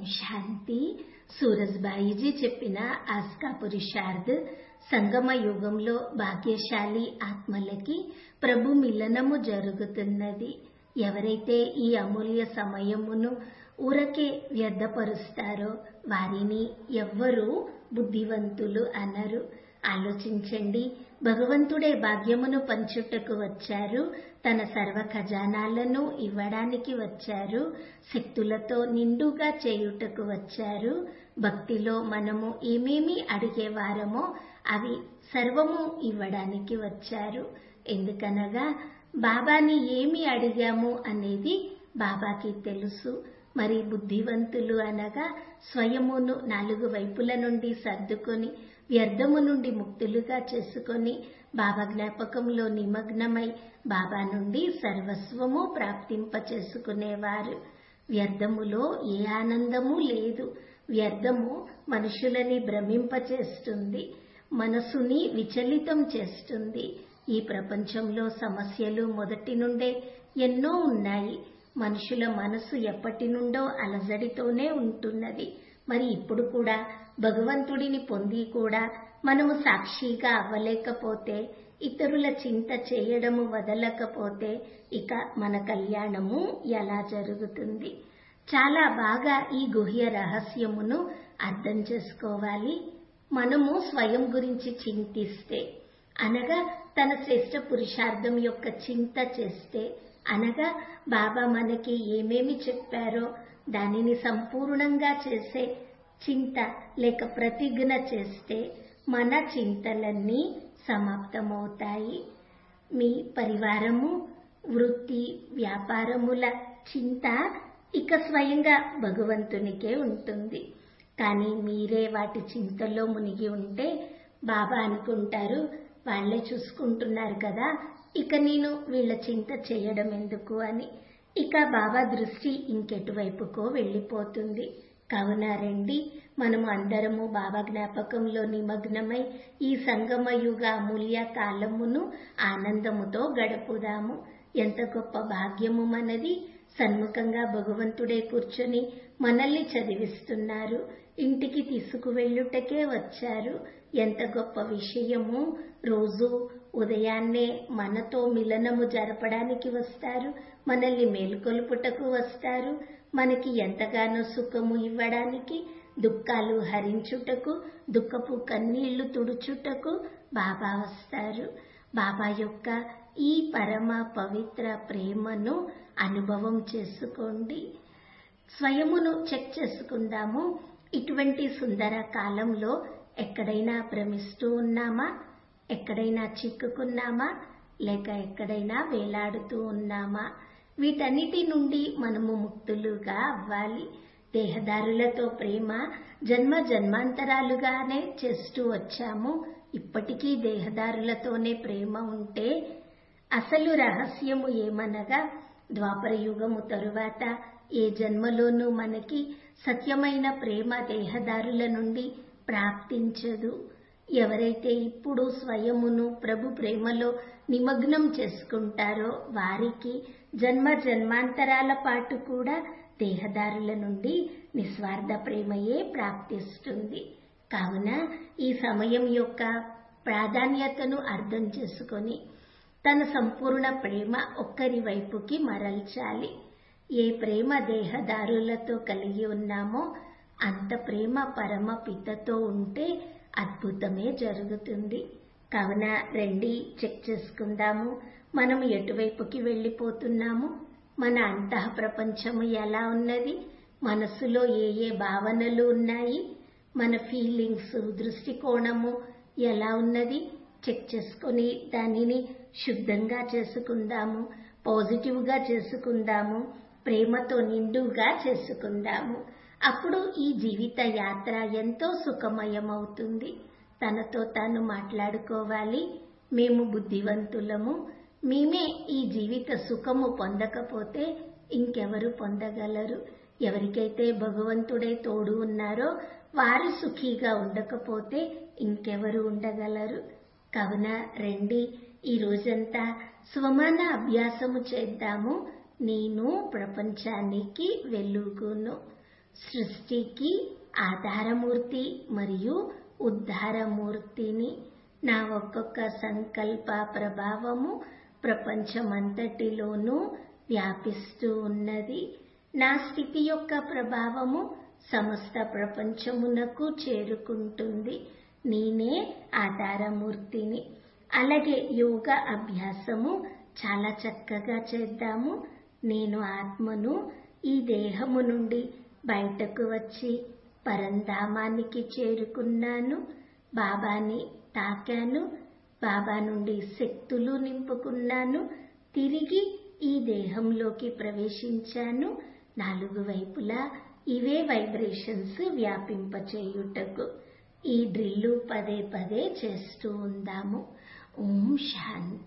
శాంతి సూరజ్బాయిజీ చెప్పిన ఆస్కా పురుషార్థ్ సంగమ యుగంలో భాగ్యశాలి ఆత్మలకి ప్రభు మిలనము జరుగుతున్నది ఎవరైతే ఈ అమూల్య సమయమును ఊరకే వ్యర్థపరుస్తారో వారిని ఎవ్వరూ బుద్ధివంతులు అనరు ఆలోచించండి భగవంతుడే భాగ్యమును పంచుటకు వచ్చారు తన సర్వ ఖజానాలను ఇవ్వడానికి వచ్చారు శక్తులతో నిండుగా చేయుటకు వచ్చారు భక్తిలో మనము ఏమేమి అడిగేవారమో అవి సర్వము ఇవ్వడానికి వచ్చారు ఎందుకనగా బాబాని ఏమి అడిగాము అనేది బాబాకి తెలుసు మరి బుద్ధివంతులు అనగా స్వయమును నాలుగు వైపుల నుండి సర్దుకొని వ్యర్థము నుండి ముక్తులుగా చేసుకొని బాబా జ్ఞాపకంలో నిమగ్నమై బాబా నుండి సర్వస్వము ప్రాప్తింప చేసుకునేవారు వ్యర్థములో ఏ ఆనందము లేదు వ్యర్థము మనుషులని భ్రమింపచేస్తుంది మనసుని విచలితం చేస్తుంది ఈ ప్రపంచంలో సమస్యలు మొదటి నుండే ఎన్నో ఉన్నాయి మనుషుల మనసు ఎప్పటి నుండో అలజడితోనే ఉంటున్నది మరి ఇప్పుడు కూడా భగవంతుడిని పొంది కూడా మనము సాక్షిగా అవ్వలేకపోతే ఇతరుల చింత చేయడము వదలకపోతే ఇక మన కళ్యాణము ఎలా జరుగుతుంది చాలా బాగా ఈ గుహ్య రహస్యమును అర్థం చేసుకోవాలి మనము స్వయం గురించి చింతిస్తే అనగా తన శ్రేష్ట పురుషార్థం యొక్క చింత చేస్తే అనగా బాబా మనకి ఏమేమి చెప్పారో దానిని సంపూర్ణంగా చేసే చింత లేక ప్రతిజ్ఞ చేస్తే మన చింతలన్నీ సమాప్తమవుతాయి మీ పరివారము వృత్తి వ్యాపారముల చింత ఇక స్వయంగా భగవంతునికే ఉంటుంది కానీ మీరే వాటి చింతలో మునిగి ఉంటే బాబా అనుకుంటారు వాళ్లే చూసుకుంటున్నారు కదా ఇక నేను వీళ్ల చింత చేయడం ఎందుకు అని ఇక బాబా దృష్టి ఇంకెటువైపుకో వెళ్ళిపోతుంది కావున రండి మనము అందరము బాబా జ్ఞాపకంలో నిమగ్నమై ఈ సంగమ యుగ అమూల్య కాలమును ఆనందముతో గడుపుదాము ఎంత గొప్ప భాగ్యము మనది సన్ముఖంగా భగవంతుడే కూర్చొని మనల్ని చదివిస్తున్నారు ఇంటికి తీసుకువెళ్ళుటకే వచ్చారు ఎంత గొప్ప విషయము రోజు ఉదయాన్నే మనతో మిలనము జరపడానికి వస్తారు మనల్ని మేల్కొల్పుటకు వస్తారు మనకి ఎంతగానో సుఖము ఇవ్వడానికి దుఃఖాలు హరించుటకు దుఃఖపు కన్నీళ్లు తుడుచుటకు బాబా వస్తారు బాబా యొక్క ఈ పరమ పవిత్ర ప్రేమను అనుభవం చేసుకోండి స్వయమును చెక్ చేసుకుందాము ఇటువంటి సుందర కాలంలో ఎక్కడైనా భ్రమిస్తూ ఉన్నామా ఎక్కడైనా చిక్కుకున్నామా లేక ఎక్కడైనా వేలాడుతూ ఉన్నామా వీటన్నిటి నుండి మనము ముక్తులుగా అవ్వాలి దేహదారులతో ప్రేమ జన్మ జన్మాంతరాలుగానే చేస్తూ వచ్చాము ఇప్పటికీ దేహదారులతోనే ప్రేమ ఉంటే అసలు రహస్యము ఏమనగా ద్వాపర యుగము తరువాత ఏ జన్మలోనూ మనకి సత్యమైన ప్రేమ దేహదారుల నుండి ప్రాప్తించదు ఎవరైతే ఇప్పుడు స్వయమును ప్రభు ప్రేమలో నిమగ్నం చేసుకుంటారో వారికి జన్మ జన్మాంతరాల పాటు కూడా దేహదారుల నుండి నిస్వార్థ ప్రేమయే ప్రాప్తిస్తుంది కావున ఈ సమయం యొక్క ప్రాధాన్యతను అర్థం చేసుకొని తన సంపూర్ణ ప్రేమ ఒక్కరి వైపుకి మరల్చాలి ఏ ప్రేమ దేహదారులతో కలిగి ఉన్నామో అంత ప్రేమ పరమ పితతో ఉంటే అద్భుతమే జరుగుతుంది కావున రండి చెక్ చేసుకుందాము మనం ఎటువైపుకి వెళ్ళిపోతున్నాము మన అంతః ప్రపంచము ఎలా ఉన్నది మనసులో ఏ ఏ భావనలు ఉన్నాయి మన ఫీలింగ్స్ దృష్టికోణము ఎలా ఉన్నది చెక్ చేసుకొని దానిని శుద్ధంగా చేసుకుందాము పాజిటివ్గా చేసుకుందాము ప్రేమతో నిండుగా చేసుకుందాము అప్పుడు ఈ జీవిత యాత్ర ఎంతో సుఖమయమవుతుంది తనతో తాను మాట్లాడుకోవాలి మేము బుద్ధివంతులము మేమే ఈ జీవిత సుఖము పొందకపోతే ఇంకెవరు పొందగలరు ఎవరికైతే భగవంతుడే తోడు ఉన్నారో వారు సుఖీగా ఉండకపోతే ఇంకెవరు ఉండగలరు కావున రండి ఈ రోజంతా స్వమాన అభ్యాసము చేద్దాము నేను ప్రపంచానికి వెలుగును సృష్టికి ఆధారమూర్తి మరియు ఉద్ధారమూర్తిని నా ఒక్కొక్క సంకల్ప ప్రభావము ప్రపంచమంతటిలోనూ వ్యాపిస్తూ ఉన్నది నా స్థితి యొక్క ప్రభావము సమస్త ప్రపంచమునకు చేరుకుంటుంది నేనే ఆధారమూర్తిని అలాగే యోగ అభ్యాసము చాలా చక్కగా చేద్దాము నేను ఆత్మను ఈ దేహము నుండి బయటకు వచ్చి పరంధామానికి చేరుకున్నాను బాబాని తాకాను బాబా నుండి శక్తులు నింపుకున్నాను తిరిగి ఈ దేహంలోకి ప్రవేశించాను నాలుగు వైపులా ఇవే వైబ్రేషన్స్ వ్యాపింపచేయుటకు ఈ డ్రిల్లు పదే పదే చేస్తూ ఉందాము ఓం శాంతి